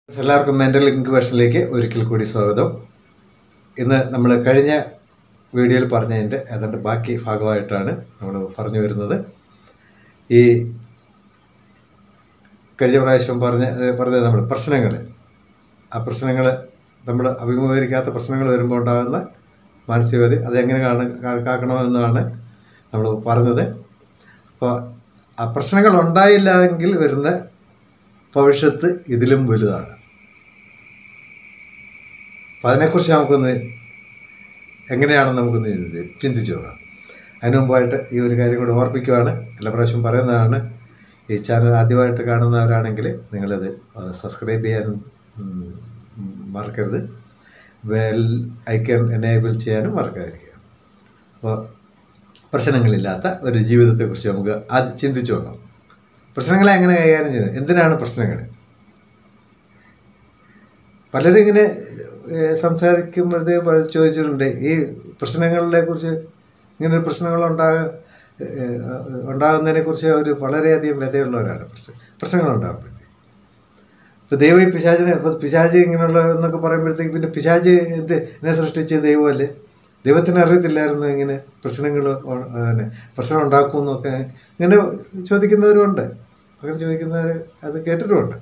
എല്ലാവർക്കും മെൻ്റൽ ഇൻക്യുബേഷനിലേക്ക് ഒരിക്കൽ കൂടി സ്വാഗതം ഇന്ന് നമ്മൾ കഴിഞ്ഞ വീഡിയോയിൽ പറഞ്ഞതിൻ്റെ ഏതാണ്ട് ബാക്കി ഭാഗമായിട്ടാണ് നമ്മൾ പറഞ്ഞു വരുന്നത് ഈ കഴിഞ്ഞ പ്രാവശ്യം പറഞ്ഞ പറഞ്ഞത് നമ്മൾ പ്രശ്നങ്ങൾ ആ പ്രശ്നങ്ങൾ നമ്മൾ അഭിമുഖീകരിക്കാത്ത പ്രശ്നങ്ങൾ വരുമ്പോൾ ഉണ്ടാകുന്ന മാനസികത അതെങ്ങനെ കാണ കാക്കണമെന്നാണ് നമ്മൾ പറഞ്ഞത് അപ്പോൾ ആ പ്രശ്നങ്ങൾ ഉണ്ടായില്ല എങ്കിൽ വരുന്ന ഭവിഷ്യത്ത് ഇതിലും വലുതാണ് അപ്പം അതിനെക്കുറിച്ച് നമുക്കൊന്ന് എങ്ങനെയാണെന്ന് നമുക്കൊന്ന് ചിന്തി- ചിന്തിച്ചു നോക്കാം അതിനു മുമ്പായിട്ട് ഈ ഒരു കാര്യം കൂടി ഓർപ്പിക്കുവാണ് എല്ലാ പ്രാവശ്യം പറയുന്നതാണ് ഈ ചാനൽ ആദ്യമായിട്ട് കാണുന്നവരാണെങ്കിൽ നിങ്ങളത് സബ്സ്ക്രൈബ് ചെയ്യാൻ ഉം, ഉം, മറക്കരുത് ബെൽ ഐക്കൺ എനേബിൾ ചെയ്യാനും മറക്കാതിരിക്കുക അപ്പോൾ പ്രശ്നങ്ങളില്ലാത്ത ഒരു ജീവിതത്തെക്കുറിച്ച് നമുക്ക് അത് ചിന്തിച്ചു നോക്കാം പ്രശ്നങ്ങളെ എങ്ങനെ കൈകാര്യം ചെയ്യുന്നത് എന്തിനാണ് പ്രശ്നങ്ങൾ പലരും ഇങ്ങനെ ഏഹ്, സംസാരിക്കുമ്പോഴത്തേക്ക് പല ചോദിച്ചിട്ടുണ്ട് ഈ പ്രശ്നങ്ങളെ കുറിച്ച് ഇങ്ങനെ ഒരു പ്രശ്നങ്ങൾ ഉണ്ടാക ഉണ്ടാകുന്നതിനെ കുറിച്ച് അവർ വളരെയധികം വ്യതയുള്ളവരാണ് പ്രശ്ന പ്രശ്നങ്ങൾ ഉണ്ടാകുമ്പോഴത്തേക്ക് ഇപ്പോൾ ദൈവം ഈ പിശാചിനെ ഇപ്പോൾ പിശാജ് ഇങ്ങനെയുള്ള എന്നൊക്കെ പറയുമ്പോഴത്തേക്ക് പിന്നെ പിശാജ് എന്ത് എന്നെ സൃഷ്ടിച്ച ദൈവമല്ലേ ദൈവത്തിന് അറിയത്തില്ലായിരുന്നു ഇങ്ങനെ പ്രശ്നങ്ങൾ ഉ- പിന്നെ പ്രശ്നം ഉണ്ടാക്കുമെന്നൊക്കെ ഇങ്ങനെ ചോദിക്കുന്നവരുമുണ്ട് അങ്ങനെ ചോദിക്കുന്നവർ അത് കേട്ടിട്ടുമുണ്ട്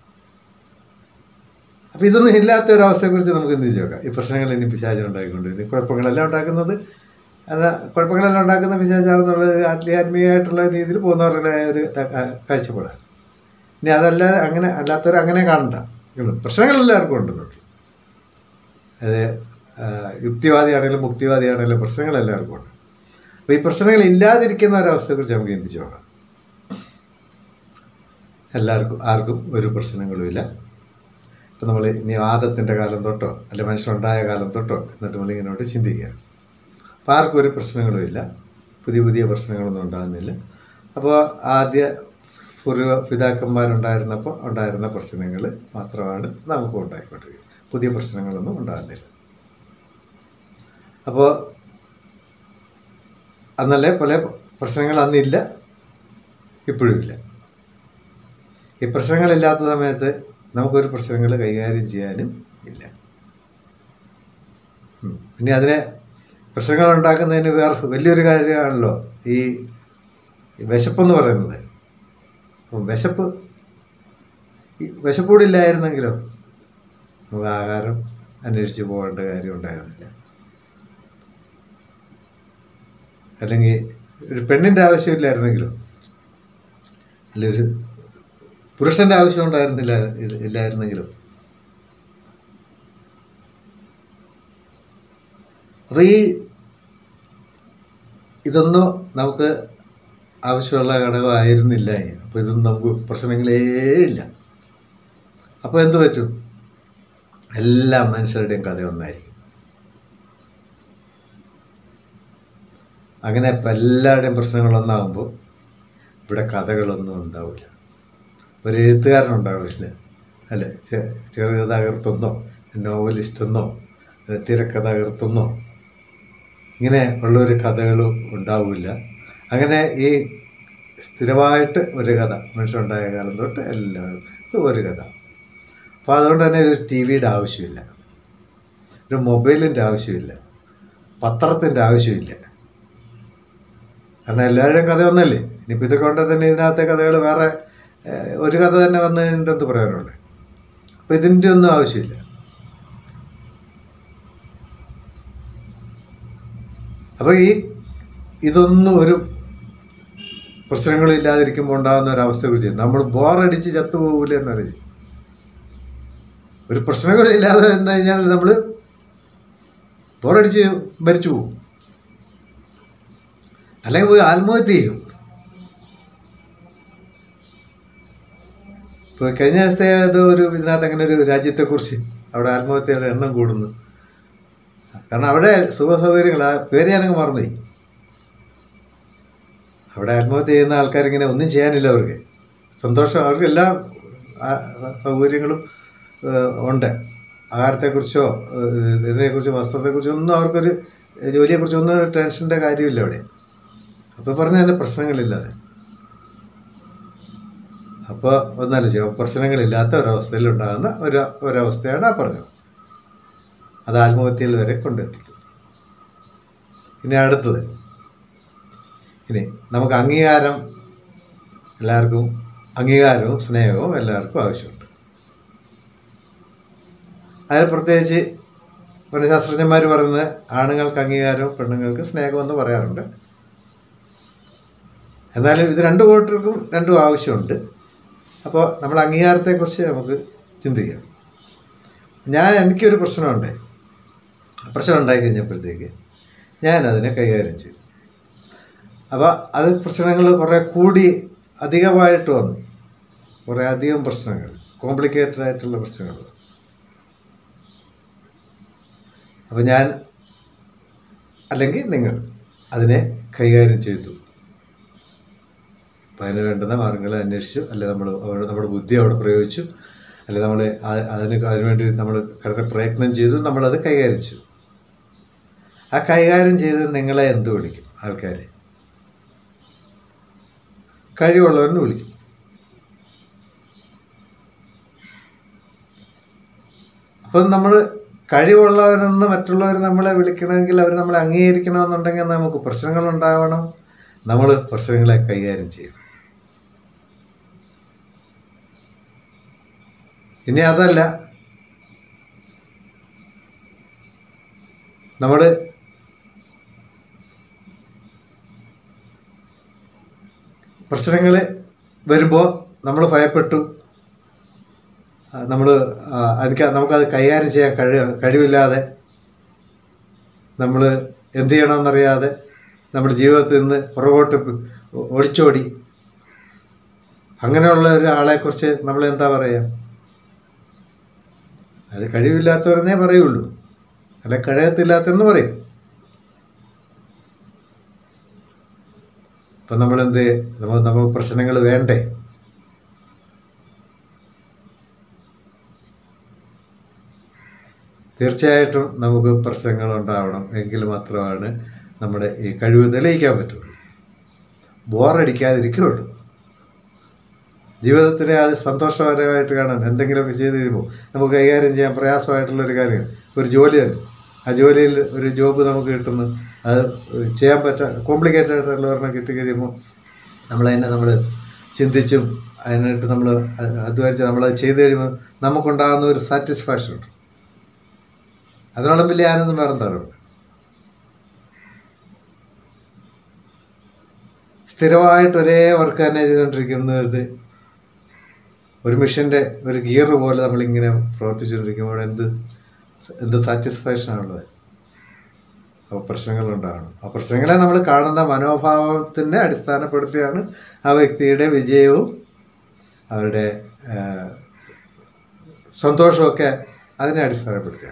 അപ്പോൾ ഇതൊന്നും ഇല്ലാത്ത ഒരു അവസ്ഥയെക്കുറിച്ച് നമുക്ക് ചിന്തിച്ച് നോക്കാം ഈ പ്രശ്നങ്ങൾ ഇനി പിശാചം ഉണ്ടാക്കിക്കൊണ്ടിരുന്നു ഈ കുഴപ്പങ്ങളെല്ലാം ഉണ്ടാക്കുന്നത് അത് കുഴപ്പങ്ങളെല്ലാം ഉണ്ടാക്കുന്ന പിശാചാണെന്നുള്ളത് ആത്മീയമായിട്ടുള്ള രീതിയിൽ പോകുന്നവരുടെ ഒരു ത- ആ, കാഴ്ചപ്പാടാണ് ഇനി അതല്ല അങ്ങനെ അല്ലാത്തവർ അങ്ങനെ കാണണ്ട ഉള്ളൂ. പ്രശ്നങ്ങൾ എല്ലാവർക്കും ഉണ്ടെന്നുണ്ട് അത് ആ, യുക്തിവാദിയാണെങ്കിലും മുക്തിവാദിയാണെങ്കിലും പ്രശ്നങ്ങൾ എല്ലാവർക്കും ഉണ്ട് അപ്പോൾ ഈ പ്രശ്നങ്ങൾ ഇല്ലാതിരിക്കുന്ന ഒരവസ്ഥയെക്കുറിച്ച് നമുക്ക് ചിന്തിച്ച് നോക്കാം എല്ലാവർക്കും ആർക്കും ഒരു പ്രശ്നങ്ങളുമില്ല ഇപ്പം നമ്മൾ ഇനി ആദത്തിൻ്റെ കാലം തൊട്ടോ അല്ലെ മനുഷ്യനുണ്ടായ കാലം തൊട്ടോ എന്നിട്ട് നമ്മൾ ഇങ്ങനോട്ട് ചിന്തിക്കുക അപ്പോൾ ആർക്കും ഒരു പ്രശ്നങ്ങളുമില്ല പുതിയ പുതിയ പ്രശ്നങ്ങളൊന്നും ഉണ്ടാകുന്നില്ല അപ്പോൾ ആദ്യ പൂർവ്വ പിതാക്കന്മാരുണ്ടായിരുന്നപ്പോൾ ഉണ്ടായിരുന്ന പ്രശ്നങ്ങൾ മാത്രമാണ് നമുക്കും ഉണ്ടായിക്കൊണ്ടിരിക്കുന്നത് പുതിയ പ്രശ്നങ്ങളൊന്നും ഉണ്ടാകുന്നില്ല അപ്പോൾ അന്നല്ലേ പല പ്രശ്നങ്ങൾ അന്നില്ല ഇപ്പോഴും ഇല്ല ഈ പ്രശ്നങ്ങളില്ലാത്ത സമയത്ത് നമുക്കൊരു പ്രശ്നങ്ങൾ കൈകാര്യം ചെയ്യാനും ഇല്ല ഉം. പിന്നെ അതിനെ പ്രശ്നങ്ങൾ ഉണ്ടാക്കുന്നതിന് വേറെ വലിയൊരു കാര്യമാണല്ലോ ഈ വിശപ്പെന്ന് പറയുന്നത് അപ്പം വിശപ്പ് ഈ വിശപ്പൂടെ ഇല്ലായിരുന്നെങ്കിലോ നമുക്ക് ആഹാരം അന്വേഷിച്ച് പോകേണ്ട കാര്യം ഉണ്ടായിരുന്നില്ല അല്ലെങ്കിൽ ഒരു പെണ്ണിൻ്റെ ആവശ്യമില്ലായിരുന്നെങ്കിലോ അല്ല ഒരു പുരുഷൻ്റെ ആവശ്യം ഉണ്ടായിരുന്നില്ല ഇല്ല- ഇല്ലായിരുന്നെങ്കിലും അപ്പോൾ ഈ ഇതൊന്നും നമുക്ക് ആവശ്യമുള്ള ഘടകമായിരുന്നില്ല അപ്പോൾ ഇതൊന്നും നമുക്ക് പ്രശ്നങ്ങളേ ഇല്ല അപ്പോൾ എന്ത് പറ്റും എല്ലാ മനുഷ്യരുടെയും കഥ ഒന്നായിരിക്കും അങ്ങനെ ഇപ്പം എല്ലാവരുടെയും പ്രശ്നങ്ങളൊന്നാകുമ്പോൾ ഇവിടെ കഥകളൊന്നും ഉണ്ടാവില്ല ഒരു എഴുത്തുകാരനുണ്ടാവില്ല അല്ലെ ചെ- ചെറുകഥാകൃത്തെന്നോ നോവലിസ്റ്റെന്നോ അല്ലെ തിരക്കഥാകൃത്തെന്നോ ഇങ്ങനെ ഉള്ളൊരു കഥകളും ഉണ്ടാവില്ല അങ്ങനെ ഈ സ്ഥിരമായിട്ട് ഒരു കഥ മനുഷ്യനുണ്ടായ കാലം തൊട്ട് എല്ലാവരും ഇത് ഒരു കഥ അപ്പോൾ അതുകൊണ്ട് തന്നെ ഒരു ടി വിയുടെ ആവശ്യമില്ല ഒരു മൊബൈലിൻ്റെ ആവശ്യമില്ല പത്രത്തിൻ്റെ ആവശ്യമില്ല കാരണം എല്ലാവരുടെയും കഥ ഒന്നല്ലേ ഇനിയിപ്പോൾ ഇതൊക്കെ കൊണ്ട് തന്നെ ഇതിനകത്തെ കഥകൾ വേറെ ഏഹ്, ഒരു കഥ തന്നെ വന്നു കഴിഞ്ഞിട്ട് എന്ത് പറയാനുള്ളത് അപ്പോൾ ഇതിൻ്റെ ഒന്നും ആവശ്യമില്ല അപ്പോൾ ഈ ഇതൊന്നും ഒരു പ്രശ്നങ്ങളില്ലാതിരിക്കുമ്പോൾ ഉണ്ടാകുന്ന ഒരു അവസ്ഥയെക്കുറിച്ച് നമ്മൾ ബോറടിച്ച് ചത്തുപോകില്ല എന്നറിയും ഒരു പ്രശ്നങ്ങളില്ലാതെ എന്ന് കഴിഞ്ഞാൽ നമ്മൾ ബോറടിച്ച് മരിച്ചു പോകും അല്ലെങ്കിൽ പോയി ആത്മഹത്യ ചെയ്യും ഇപ്പോൾ കഴിഞ്ഞ ദിവസത്തെ ഏതോ ഒരു ഇതിനകത്ത് അങ്ങനെ ഒരു രാജ്യത്തെക്കുറിച്ച് അവിടെ ആത്മഹത്യയുടെ എണ്ണം കൂടുന്നു കാരണം അവിടെ സുഖ സൗകര്യങ്ങൾ ആ പേര് ഞാനങ്ങ് മറന്നുപോയി അവിടെ ആത്മഹത്യ ചെയ്യുന്ന ആൾക്കാരിങ്ങനെ ഒന്നും ചെയ്യാനില്ല അവർക്ക് സന്തോഷം അവർക്ക് എല്ലാ ആ, സൗകര്യങ്ങളും ഏഹ്, ഉണ്ട് ആഹാരത്തെക്കുറിച്ചോ ഏഹ്, ഇതിനെക്കുറിച്ചോ വസ്ത്രത്തെക്കുറിച്ചോ ഒന്നും അവർക്കൊരു ജോലിയെക്കുറിച്ചോ ഒന്നും ഒരു ടെൻഷൻ്റെ കാര്യമില്ല അവിടെ അപ്പോൾ പറഞ്ഞ തന്നെ പ്രശ്നങ്ങളില്ലാതെ അപ്പോൾ ഒന്നാലോചിക്കുക പ്രശ്നങ്ങളില്ലാത്ത ഒരവസ്ഥയിൽ ഉണ്ടാകുന്ന ഒരു ഒരവസ്ഥയാണ് ആ പറഞ്ഞത് അത് ആത്മഹത്യയിൽ വരെ കൊണ്ടെത്തിക്കും ഇനി അടുത്തത് ഇനി നമുക്ക് അംഗീകാരം എല്ലാവർക്കും അംഗീകാരവും സ്നേഹവും എല്ലാവർക്കും ആവശ്യമുണ്ട് അതിൽ പ്രത്യേകിച്ച് മനഃശാസ്ത്രജ്ഞന്മാർ പറയുന്നത് ആണുങ്ങൾക്ക് അംഗീകാരവും പെണ്ണുങ്ങൾക്ക് സ്നേഹമെന്ന് പറയാറുണ്ട് എന്നാലും ഇത് രണ്ട് കൂട്ടർക്കും രണ്ടും ആവശ്യമുണ്ട് അപ്പോൾ നമ്മൾ അംഗീകാരത്തെക്കുറിച്ച് നമുക്ക് ചിന്തിക്കാം ഞാൻ എനിക്കൊരു പ്രശ്നമുണ്ട് പ്രശ്നം ഉണ്ടായി കഴിഞ്ഞപ്പോഴത്തേക്ക് ഞാൻ അതിനെ കൈകാര്യം ചെയ്തു അപ്പോൾ അത് പ്രശ്നങ്ങൾ കുറേ കൂടി അധികമായിട്ട് വന്നു കുറേ അധികം പ്രശ്നങ്ങൾ കോംപ്ലിക്കേറ്റഡ് ആയിട്ടുള്ള പ്രശ്നങ്ങൾ അപ്പോൾ ഞാൻ അല്ലെങ്കിൽ നിങ്ങൾ അതിനെ കൈകാര്യം ചെയ്തു അപ്പം അതിന് വേണ്ടുന്ന മാർഗങ്ങൾ അന്വേഷിച്ചു അല്ലെ നമ്മൾ അവിടെ നമ്മുടെ ബുദ്ധി അവിടെ പ്രയോഗിച്ചു അല്ലെ നമ്മൾ ആ- അതിന് അതിനുവേണ്ടി നമ്മൾ കിടക്കെ പ്രയത്നം ചെയ്തു നമ്മളത് കൈകാര്യം ചെയ്തു ആ കൈകാര്യം ചെയ്ത് നിങ്ങളെ എന്ത് വിളിക്കും ആൾക്കാർ കഴിവുള്ളവരെന്ന് വിളിക്കും അപ്പം നമ്മൾ കഴിവുള്ളവരെന്ന് മറ്റുള്ളവർ നമ്മളെ വിളിക്കണമെങ്കിൽ അവർ നമ്മളെ അംഗീകരിക്കണമെന്നുണ്ടെങ്കിൽ നമുക്ക് പ്രശ്നങ്ങൾ ഉണ്ടാവണം നമ്മൾ പ്രശ്നങ്ങളെ കൈകാര്യം ചെയ്യണം ഇനി അതല്ല നമ്മൾ പ്രശ്നങ്ങൾ വരുമ്പോൾ നമ്മൾ ഭയപ്പെട്ടു നമ്മൾ എനിക്ക് നമുക്കത് കൈകാര്യം ചെയ്യാൻ കഴി കഴിവില്ലാതെ നമ്മൾ എന്ത് ചെയ്യണമെന്നറിയാതെ നമ്മുടെ ജീവിതത്തിൽ നിന്ന് പുറകോട്ട് ഒളിച്ചോടി അങ്ങനെയുള്ള ഒരാളെക്കുറിച്ച് നമ്മൾ എന്താ പറയുക അത് കഴിവില്ലാത്തവരെന്നേ പറയുള്ളൂ അല്ല കഴിയത്തില്ലാത്തെന്ന് പറയും അപ്പം നമ്മളെന്ത് നമ്മൾ നമ്മൾ പ്രശ്നങ്ങൾ വേണ്ടേ തീർച്ചയായിട്ടും നമുക്ക് പ്രശ്നങ്ങൾ ഉണ്ടാവണം എങ്കിൽ മാത്രമാണ് നമ്മുടെ ഈ കഴിവ് തെളിയിക്കാൻ പറ്റുള്ളൂ ബോറടിക്കാതിരിക്കുകയുള്ളൂ ജീവിതത്തിനെ അത് സന്തോഷകരമായിട്ട് കാണാൻ എന്തെങ്കിലുമൊക്കെ ചെയ്ത് കഴിയുമ്പോൾ നമുക്ക് കൈകാര്യം ചെയ്യാൻ പ്രയാസമായിട്ടുള്ളൊരു കാര്യം ഒരു ജോലി തന്നെ ആ ജോലിയിൽ ഒരു ജോബ് നമുക്ക് കിട്ടുന്നു അത് ചെയ്യാൻ പറ്റാ കോംപ്ലിക്കേറ്റഡ് ആയിട്ടുള്ള ഒരെണ്ണം കിട്ടി കഴിയുമ്പോൾ നമ്മളതിനെ നമ്മൾ ചിന്തിച്ചും അതിനായിട്ട് നമ്മൾ അധ്വാനിച്ച് നമ്മളത് ചെയ്ത് കഴിയുമ്പോൾ നമുക്കുണ്ടാകുന്ന ഒരു സാറ്റിസ്ഫാക്ഷൻ ഉണ്ട് അതിനോളം വലിയ ആനന്ദം വേറെ എന്താണുണ്ട് സ്ഥിരമായിട്ട് ഒരേ വർക്ക് തന്നെ ചെയ്തുകൊണ്ടിരിക്കുന്നത് ഒരു മിഷൻ്റെ ഒരു ഗിയർ പോലെ നമ്മളിങ്ങനെ പ്രവർത്തിച്ചുകൊണ്ടിരിക്കുമ്പോൾ എന്ത് എന്ത് സാറ്റിസ്ഫാക്ഷൻ ആണുള്ളത് അപ്പോൾ പ്രശ്നങ്ങളുണ്ടാകണം ആ പ്രശ്നങ്ങളെ നമ്മൾ കാണുന്ന മനോഭാവത്തിനെ അടിസ്ഥാനപ്പെടുത്തിയാണ് ആ വ്യക്തിയുടെ വിജയവും അവരുടെ ആ, സന്തോഷമൊക്കെ അതിനെ അടിസ്ഥാനപ്പെടുത്തിയാണ്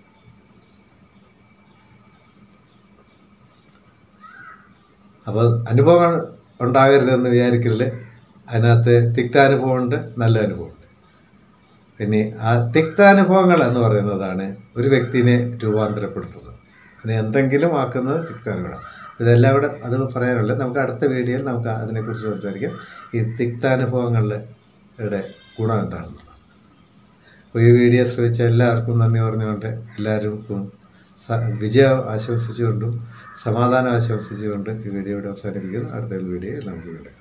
അപ്പോൾ അനുഭവങ്ങൾ ഉണ്ടാകരുതെന്ന് വിചാരിക്കരുത് അതിനകത്ത് തിക്താനുഭവമുണ്ട് നല്ല അനുഭവമുണ്ട് പിന്നെ ആ തിക്താനുഭവങ്ങൾ എന്ന് പറയുന്നതാണ് ഒരു വ്യക്തിനെ രൂപാന്തരപ്പെടുത്തുന്നത് അതിനെ എന്തെങ്കിലും ആക്കുന്നത് തിക്താനുഭവം ഇതെല്ലാം കൂടെ അത് പറയാനുള്ളത് നമുക്ക് അടുത്ത വീഡിയോയിൽ നമുക്ക് അതിനെക്കുറിച്ച് സംസാരിക്കാം ഈ തിക്താനുഭവങ്ങളുടെ ഗുണം എന്താണെന്നുള്ളത് അപ്പോൾ ഈ വീഡിയോ ശ്രമിച്ച എല്ലാവർക്കും നന്ദി പറഞ്ഞുകൊണ്ട് എല്ലാവർക്കും സ വിജയം ആശംസിച്ചുകൊണ്ടും സമാധാനം ആശംസിച്ചുകൊണ്ട് ഈ വീഡിയോ ഇവിടെ അവസാനിപ്പിക്കുന്നു അടുത്ത വീഡിയോയിൽ നമുക്ക് വീണ്ടും